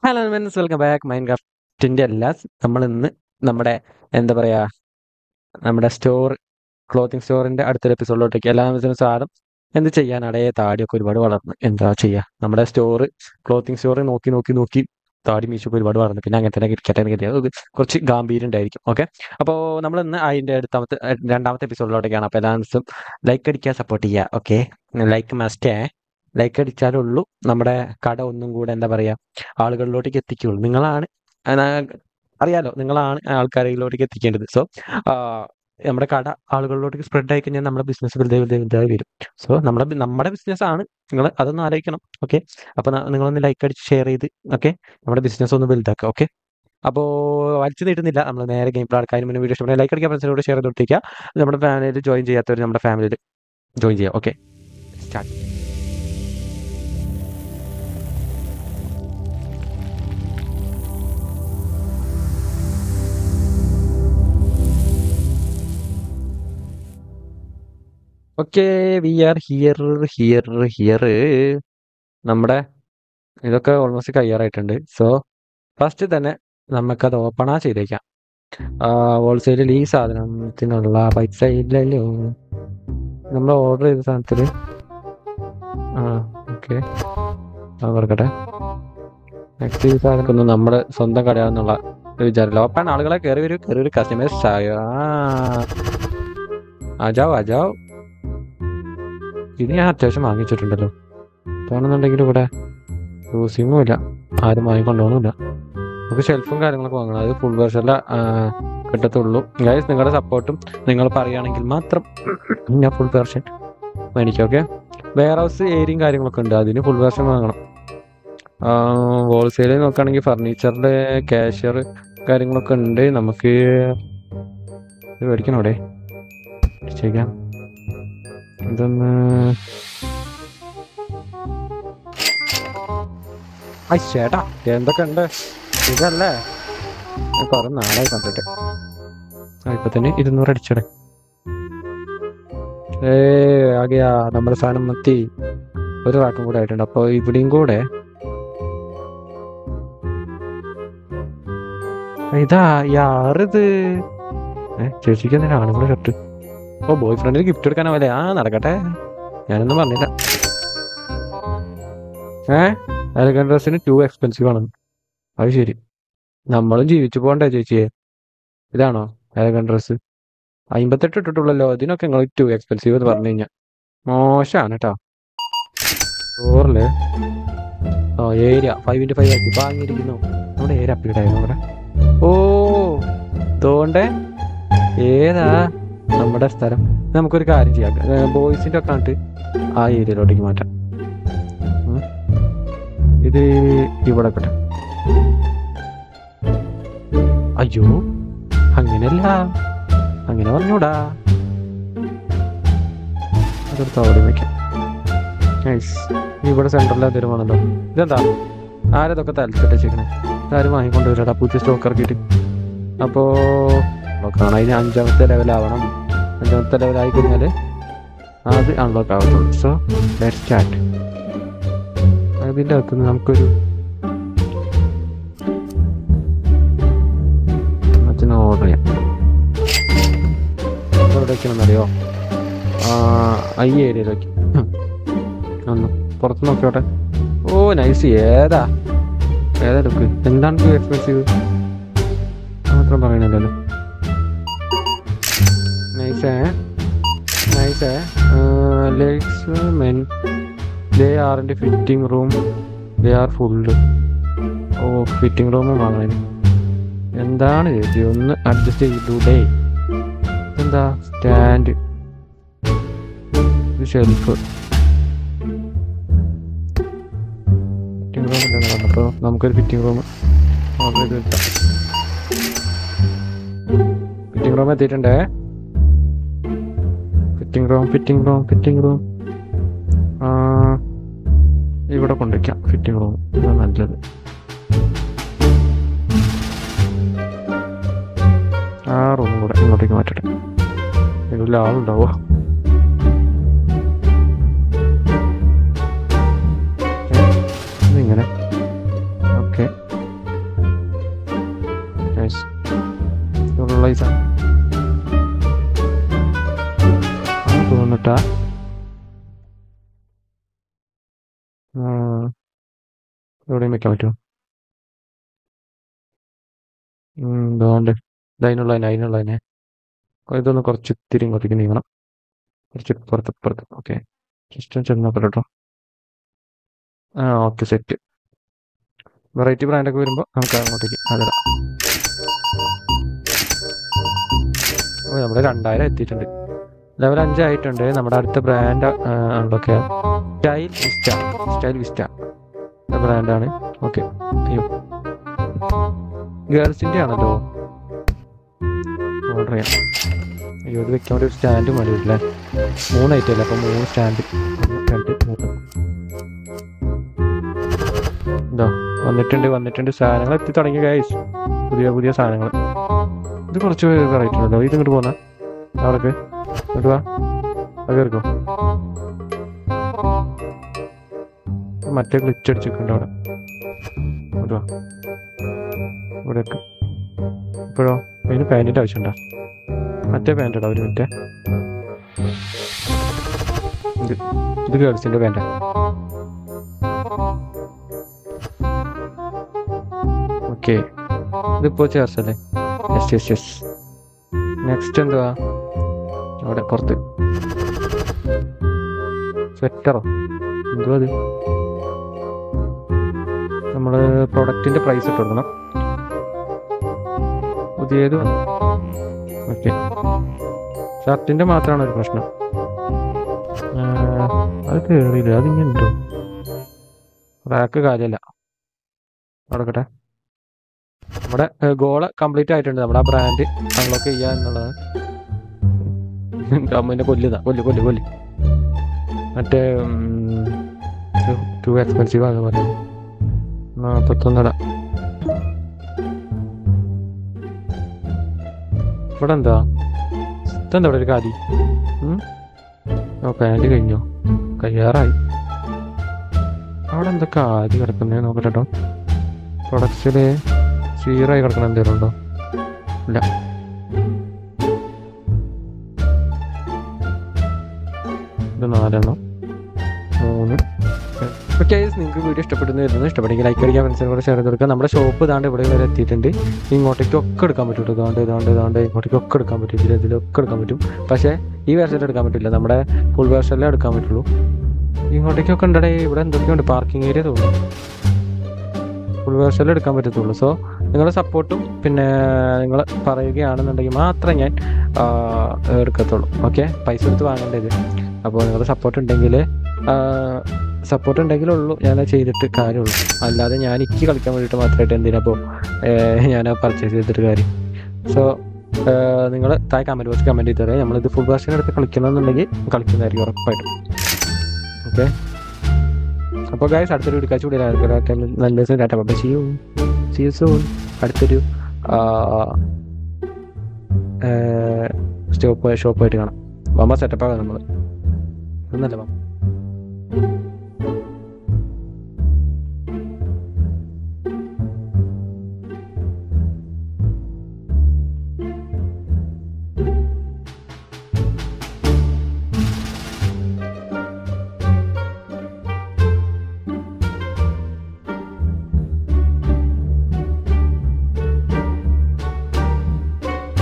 Hello men's welcome back mind ക്രാഫ്റ്റിൻ്റെ എല്ലാ നമ്മൾ ഇന്ന് നമ്മുടെ എന്താ പറയുക നമ്മുടെ സ്റ്റോർ ക്ലോത്തിങ് സ്റ്റോറിൻ്റെ അടുത്തൊരു എപ്പിസോഡിലോട്ടേക്ക് എല്ലാ ബിസിനസ് ആടും എന്ത് ചെയ്യാനാടേ താടിയൊക്കെ ഒരുപാട് വളർന്നു എന്താ ചെയ്യുക നമ്മുടെ സ്റ്റോർ ക്ലോത്തിങ് സ്റ്റോർ നോക്കി നോക്കി നോക്കി താടി മീശൊക്കെ ഒരുപാട് വളർന്നു പിന്നെ അങ്ങനെ തന്നെ ഇരിക്കട്ടെ എന്ന് കരുതിയത് അത് കുറച്ച് ഗാംഭീര്യം ഉണ്ടായിരിക്കും ഓക്കെ അപ്പോൾ നമ്മൾ ഇന്ന് അതിൻ്റെ അടുത്താമത്തെ ഏ, രണ്ടാമത്തെ എപ്പിസോഡിലോട്ടേക്കാണ് അപ്പോൾ എല്ലാ ദിവസവും ലൈക്ക് അടിക്കാൻ സപ്പോർട്ട് ചെയ്യുക ഓക്കെ ലൈക്ക് മസ്റ്റേ ലൈക്ക് അടിച്ചാലേ ഉള്ളൂ നമ്മുടെ കട ഒന്നും കൂടെ എന്താ പറയുക ആളുകളിലോട്ടേക്ക് എത്തിക്കുള്ളൂ നിങ്ങളാണ് ആ, അറിയാലോ നിങ്ങളാണ് ആൾക്കാരിലോട്ടേക്ക് എത്തിക്കേണ്ടത് സോ നമ്മുടെ കട ആളുകളിലോട്ടേക്ക് സ്പ്രെഡ് ആയി കഴിഞ്ഞാൽ നമ്മുടെ ബിസിനസ് വലുതായി വലുതായി വലുതായി വരും സോ നമ്മുടെ ബി- നമ്മുടെ ബിസിനസ് ആണ് നിങ്ങൾ അതൊന്ന് ആലോചിക്കണം ഓക്കെ അപ്പോൾ നിങ്ങളൊന്ന് ലൈക്ക് അടിച്ച് ഷെയർ ചെയ്ത് ഓക്കെ നമ്മുടെ ബിസിനസ് ഒന്ന് വലുതാക്കുക ഓക്കെ അപ്പോൾ വലിച്ചു നീട്ടുന്നില്ല നമ്മൾ നേരെ ഗെയിം പ്ലേ ആൾക്കാരും മുന്നേ വീഡിയോ ഇഷ്ടപ്പെടുന്ന ലൈക്ക് അടിക്കാൻ ഫ്രണ്ട്സിനോട് ഷെയർ ചെയ്തോട്ടിരിക്കുക നമ്മുടെ ഫാമിലിയിൽ ജോയിൻ ചെയ്യാത്തവർ നമ്മുടെ ഫാമിലിയിൽ ജോയിൻ ചെയ്യുക okay start okay we are here here here നമ്മുടെ ഇതൊക്കെ ഓൾമോസ്റ്റ് കഴിയാറായിട്ടുണ്ട് സോ ഫസ്റ്റ് തന്നെ നമുക്കത് ഓപ്പണാ ചെയ്തേക്കാം ഹോൾസെയിലിൽ ഈ സാധനത്തിനുള്ള പൈസ ഇല്ലല്ലോ നമ്മൾ ഓർഡർ ചെയ്ത സാധനത്തിൽ ആ ഓക്കെ അത് കൊടുക്കട്ടെ നെക്സ്റ്റ് ഈ സാധനമൊന്നും നമ്മുടെ സ്വന്തം കടയാണെന്നുള്ള ഒരു വിചാരമില്ല ഓപ്പൺ ആളുകളെ കയറി വരും കയറി ഒരു കസ്റ്റമേഴ്സ് ആയോ ആ അജാവ് അജാവ് ഇത് ഞാൻ അത്യാവശ്യം വാങ്ങിച്ചിട്ടുണ്ടല്ലോ തോന്നുന്നുണ്ടെങ്കിൽ ഇവിടെ യൂസിങ്ങും ഇല്ല ആരും വാങ്ങിക്കൊണ്ടോന്നുമില്ല നമുക്ക് ഷെൽഫും കാര്യങ്ങളൊക്കെ വാങ്ങണം അത് ഫുൾ വേർഷനിലെ കിട്ടത്തുള്ളൂ ഗൈസ് നിങ്ങളുടെ സപ്പോർട്ടും നിങ്ങൾ പറയുകയാണെങ്കിൽ മാത്രം ഞാൻ ഫുൾ വേർഷൻ മേടിക്കാം ഓക്കെ വെയർ ഹൗസ് ഏരിയയും കാര്യങ്ങളൊക്കെ ഉണ്ട് അതിന് ഫുൾ വേർഷൻ വാങ്ങണം ഹോൾസെയിൽ നോക്കുകയാണെങ്കിൽ ഫർണിച്ചറിൻ്റെ കാഷ്യർ കാര്യങ്ങളൊക്കെ ഉണ്ട് നമുക്ക് ഇത് മേടിക്കണം അവിടെ ചെയ്യാം ഇതൊന്ന് ഐ ചേട്ടാ എന്തൊക്കെ ഉണ്ട് ഇതല്ലേ ഞാൻ കുറെ നാളായി കണ്ടിട്ട് ആ, ഇപ്പൊ തന്നെ ഇരുന്നൂറ് അടിച്ചടെ ഏ ആകെയാ നമ്മുടെ സാധനം മത്തി ഒരു റാക്കും കൂടെ ആയിട്ടുണ്ട് അപ്പൊ ഇവിടെയും കൂടെ ഇതാ യാറിത് ഏ ചേച്ചിക്ക് എന്തിനാ ആണുങ്ങളുടെ ഷർട്ട് ഓ ബോയ് ഫ്രണ്ടിന് ഗിഫ്റ്റ് എടുക്കാനാവല്ലേ ആ നടക്കട്ടെ ഞാനൊന്നും പറഞ്ഞില്ല ഏ എലഗൻ ഡ്രസ്സിന് ടു എക്സ്പെൻസീവ് ആണ് അത് ശരി നമ്മളും ജീവിച്ചു പോകണ്ടേ ചേച്ചിയെ ഇതാണോ എലഗൻ ഡ്രസ്സ് അമ്പത്തെട്ട് ഇട്ടിട്ടുള്ളല്ലോ ഇതിനൊക്കെ നിങ്ങൾ ടു എക്സ്പെൻസീവ് എന്ന് പറഞ്ഞു കഴിഞ്ഞാൽ മോശമാണ് കേട്ടോ ഓറില് ഓ ഏരിയ ഫൈവ് ഇൻറ്റു ഫൈവ് ആക്കി വാങ്ങിയിരിക്കുന്നു നമ്മുടെ ഏരിയ അപ്ഗ്രേഡ് ആയിരുന്നു അവിടെ ഓ തോണ്ടേ ഏതാ നമ്മുടെ സ്ഥലം നമുക്കൊരു കാര്യം ചെയ്യാം ബോയ്സിന്റെ ഒക്കെ കണ്ടിട്ട് ആ ഏരിയയിലോട്ടേക്ക് മാറ്റാം ഉം. ഇത് ഇവിടെ പെട്ടെ അയ്യോ അങ്ങനെയല്ല അങ്ങനെ പറഞ്ഞൂടാ അതെടുത്ത് അവിടെ വെക്കാം നൈസ് ഇവിടെ സെന്ററിൽ എന്തെങ്കിലും വേണമല്ലോ ഇതെന്താ ആരതൊക്കെ തലത്തിട്ട് വെച്ചേക്കണേ ഇതാരും വാങ്ങിക്കൊണ്ടുവരടാ പുതിയ സ്റ്റോക്ക് ഇറക്കിയിട്ട് അപ്പോൾ നോക്കണം അതിന് അഞ്ചാമത്തെ ലെവലാവണം അഞ്ചാമത്തെ ലെവലായി കഴിഞ്ഞാൽ അത് അൺലോക്ക് ആവത്തുള്ളൂ സോ ലെറ്റ് സ്റ്റാർട്ട് അതിൻ്റെ അകത്തുനിന്ന് നമുക്കൊരു മറ്റൊന്ന് ഓർഡർ ചെയ്യാം എവിടേക്കാണെന്നറിയോ ആ ഈ ഏരിയയിലേക്ക് ഒന്ന് പുറത്ത് നോക്കിയോട്ടെ ഓ നൈസ് ഏതാ ഏതാ ലുക്ക് എന്താണ് എക്സ്പെൻസീവ് മാത്രം പറയണല്ലോ നൈസേ നൈസേ legs men they are in fitting room they are full of fitting റൂമും വാങ്ങാൻ എന്താണ് ചേച്ചി ഒന്ന് അഡ്ജസ്റ്റ് ചെയ്തൂടെ എന്താ സ്റ്റാൻഡ് ഷെൽഫ് ഫിറ്റിംഗ് റൂം ഇല്ലെന്ന് പറഞ്ഞപ്പോൾ നമുക്കൊരു ഫിറ്റിംഗ് റൂം ഓർഡർ ചെയ്ത് വെക്കാം ഫിറ്റിംഗ് റൂം എത്തിയിട്ടുണ്ടേ fitting room fitting room fitting room ഇവിടെ കൊണ്ടുവയ്ക്കാം ഫിറ്റിംഗ് റൂം ഇതാണ് നല്ലത് ആ റൂം കൂടെ ഇങ്ങോട്ടേക്ക് മാറ്റട്ടെ ഇതിൽ ആളുണ്ടാവോ ഏ, ഇതിങ്ങനെ ഓക്കെ കേട്ടാ എവിടെയും വെക്കാൻ പറ്റുമോ ഇതുകൊണ്ട് ഇതിനുള്ളതിനെ അതിനുള്ളതിനെ ഇതൊന്ന് കുറച്ച് ഇത്തിരി ഇങ്ങോട്ടേക്ക് നീങ്ങണം കുറച്ച് പുറത്ത് പുറത്ത് ഓക്കെ ജസ്റ്റ് ചെന്ന് നോക്കട്ടെ കേട്ടോ ആ ഓക്കെ സെറ്റ് വെറൈറ്റി ബ്രാൻഡൊക്കെ വരുമ്പോൾ നമുക്ക് അങ്ങോട്ടേക്ക് അതിടാം ഓ നമ്മുടെ രണ്ടായിരം എത്തിയിട്ടുണ്ട് ലെവൽ അഞ്ചായിട്ടുണ്ട് നമ്മുടെ അടുത്ത ബ്രാൻഡ് ഉള്ളൊക്കെ സ്റ്റൈൽ വിസ്റ്റ സ്റ്റൈൽ വിസ്റ്റ ബ്രാൻഡാണ് ഓക്കെ അയ്യോ ഗേൾസിൻ്റെ ആണല്ലോ ഓർഡർ ചെയ്യാം അയ്യോ ഇത് വെക്കാൻ വേണ്ടി ഒരു സ്റ്റാൻഡ് മതി വരില്ലേ മൂന്ന് ഐറ്റം അല്ലേ അപ്പം മൂന്ന് സ്റ്റാൻഡ് ഒന്ന് രണ്ട് മൂന്ന് എന്താ വന്നിട്ടുണ്ട് വന്നിട്ടുണ്ട് സാധനങ്ങൾ എത്തി തുടങ്ങി ഗൈസ് പുതിയ പുതിയ സാധനങ്ങൾ ഇത് കുറച്ച് വെറൈറ്റി ഉണ്ടല്ലോ ഇത് ഇങ്ങോട്ട് പോന്നാ അവർക്ക് ഇങ്ങോട്ട് വാ അത് കയറിക്കോ മറ്റേ ഗ്ലിച്ച് അടിച്ചിട്ടുണ്ട് അവിടെ ഇങ്ങോട്ട് വാ ഇവിടെയൊക്കെ ഇപ്പോഴോ അതിന് പാൻറ്റിൻ്റെ ആവശ്യമുണ്ടോ മറ്റേ പാൻ്റ് ഇടാം ഒരു മിനിറ്റ് ഇത് ഇത് ഗേൾസിൻ്റെ പാൻറ്റാ ഓക്കെ ഇതിപ്പോൾ ചേർച്ചല്ലേ യെസ് യെസ് യെസ് നെക്സ്റ്റ് എന്തുവാ അവിടെ പുറത്ത് സ്വെറ്ററോ എന്തുവാ അത് നമ്മൾ പ്രൊഡക്റ്റിൻ്റെ പ്രൈസ് ഇട്ട് കൊടുക്കണം പുതിയത് ഓക്കെ ഷർട്ടിൻ്റെ മാത്രമാണ് ഒരു പ്രശ്നം ആ, അത് കയറിയില്ല അതിങ്ങനെ ഉണ്ടോ റാക്ക് കാര്യമല്ല നടക്കട്ടെ നമ്മുടെ ഗോള് കംപ്ലീറ്റ് ആയിട്ടുണ്ട് നമ്മുടെ ആ ബ്രാൻഡ് അൺലോക്ക് ചെയ്യുക എന്നുള്ളത് അമ്മേനെ കൊല്ലുന്ന കൊല്ല് കൊല്ല് കൊല്ല് മറ്റേ ടു എക്സ്പെൻസീവ് ആണെന്ന് പറയുന്നത് നാൽപ്പത്തൊന്നര ഇവിടെ എന്താ ഇതെന്താ ഇവിടെ ഒരു കാലി ഉം? ഓ പാൻറ് കഴിഞ്ഞോ കയ്യാറായി അവിടെ എന്താ കാലി കിടക്കുന്നേ നോക്കട്ടെ കേട്ടോ പ്രൊഡക്ട്സിൽ സീറോ ആയി കിടക്കണ എന്തെങ്കിലും ഉണ്ടോ ഇല്ല ഇത് നാലെണ്ണം മൂന്ന് ഓക്കെ നിങ്ങൾക്ക് വീഡിയോ ഇഷ്ടപ്പെടുന്നു വരുന്നു ഇഷ്ടപ്പെടുമെങ്കിൽ ലൈക്ക് അടിക്കാൻ ഫ്രണ്ട്സിനെ കൂടെ ഷെയർ ചെയ്ത് കൊടുക്കുക നമ്മുടെ ഷോപ്പ് ഇതാണ്ട് ഇവിടെ വരെ എത്തിയിട്ടുണ്ട് ഇങ്ങോട്ടേക്ക് ഒക്കെ എടുക്കാൻ പറ്റും കേട്ടോ ഇതാണ്ട് ഇതാണ്ട് ഇതാണ്ട് ഇങ്ങോട്ടേക്ക് ഒക്കെ എടുക്കാൻ പറ്റും ഇതിൽ ഇതിലൊക്കെ എടുക്കാൻ പറ്റും പക്ഷേ ഈ വേർഷനിൽ എടുക്കാൻ പറ്റില്ല നമ്മുടെ ഫുൾ വേർഷനിലേ എടുക്കാൻ പറ്റുള്ളൂ ഇങ്ങോട്ടേക്കൊക്കെ ഉണ്ടടേ ഇവിടെ എന്തൊക്കെയുണ്ട് പാർക്കിംഗ് ഏരിയ തോന്നുന്നു ഫുൾ വേർഷനിൽ എടുക്കാൻ പറ്റത്തുള്ളൂ സോ നിങ്ങളുടെ സപ്പോർട്ടും പിന്നെ നിങ്ങൾ പറയുകയാണെന്നുണ്ടെങ്കിൽ മാത്രമേ ഞാൻ ആ, എടുക്കത്തുള്ളൂ ഓക്കെ പൈസ കൊടുത്ത് വാങ്ങേണ്ടത് അപ്പോൾ നിങ്ങളുടെ സപ്പോർട്ട് ഉണ്ടെങ്കിൽ സപ്പോർട്ട് ഉണ്ടെങ്കിലുള്ളൂ ഞാൻ ചെയ്തിട്ട് കാര്യമുള്ളൂ അല്ലാതെ ഞാൻ എനിക്ക് കളിക്കാൻ വേണ്ടിയിട്ട് മാത്രമായിട്ട് എന്തിനാ അപ്പോൾ ഞാൻ പർച്ചേസ് ചെയ്തിട്ട് കാര്യം സോ നിങ്ങൾ താഴെ കമൻറ്റ് ബോക്സ് കമൻറ്റ് ചെയ്ത് തരാം നമ്മളിത് ഫുൾ വേർഷൻ എടുത്ത് കളിക്കണമെന്നുണ്ടെങ്കിൽ കളിക്കുന്നതായിരിക്കും ഉറപ്പായിട്ടും ഓക്കെ അപ്പോൾ ഗായ്സ് അടുത്തൊരു വീഡിയോ കൂടി നല്ല ദിവസം ഡാറ്റ അപ്പോൾ ചെയ്യൂ സീ സൂൺ അടുത്തൊരു സ്റ്റോപ്പ് ഷോപ്പായിട്ട് കാണാം വമ്മ സെറ്റപ്പാകാം നമ്മൾ ഒന്നല്ല